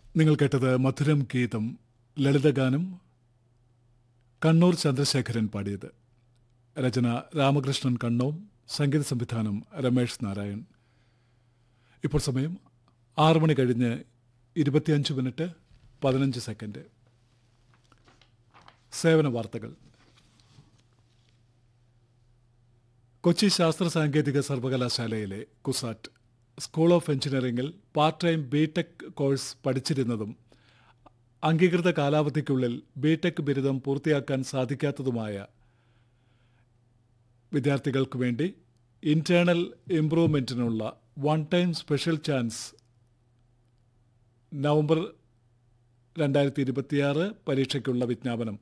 നിങ്ങൾ കേട്ടത് മധുരം ഗീതം ലളിതഗാനം കണ്ണൂർ ചന്ദ്രശേഖരൻ പാടിയത് രചന രാമകൃഷ്ണൻ കണ്ണോം സംഗീത സംവിധാനം രമേഷ് നാരായൺ ഇപ്പോൾ സമയം ആറ് മണി കഴിഞ്ഞ് ഇരുപത്തിയഞ്ച് മിനിറ്റ് പതിനഞ്ച് സെക്കൻഡ് സേവന വാർത്തകൾ കൊച്ചി ശാസ്ത്ര സാങ്കേതിക സർവകലാശാലയിലെ കുസാറ്റ് സ്കൂൾ ഓഫ് എഞ്ചിനീയറിംഗിൽ part time B tech course പഠിച്ചിരുന്നതും അംഗീകൃത കാലാവധിക്കുള്ളിൽ ബി ടെക് ബിരുദം പൂർത്തിയാക്കാൻ സാധിക്കാത്തതുമായ വിദ്യാർത്ഥികൾക്ക് വേണ്ടി ഇന്റേണൽ ഇംപ്രൂവ്മെൻറ്റിനുള്ള one time special chance November രണ്ടായിരത്തി ഇരുപത്തിയാറ് പരീക്ഷയ്ക്കുള്ള വിജ്ഞാപനം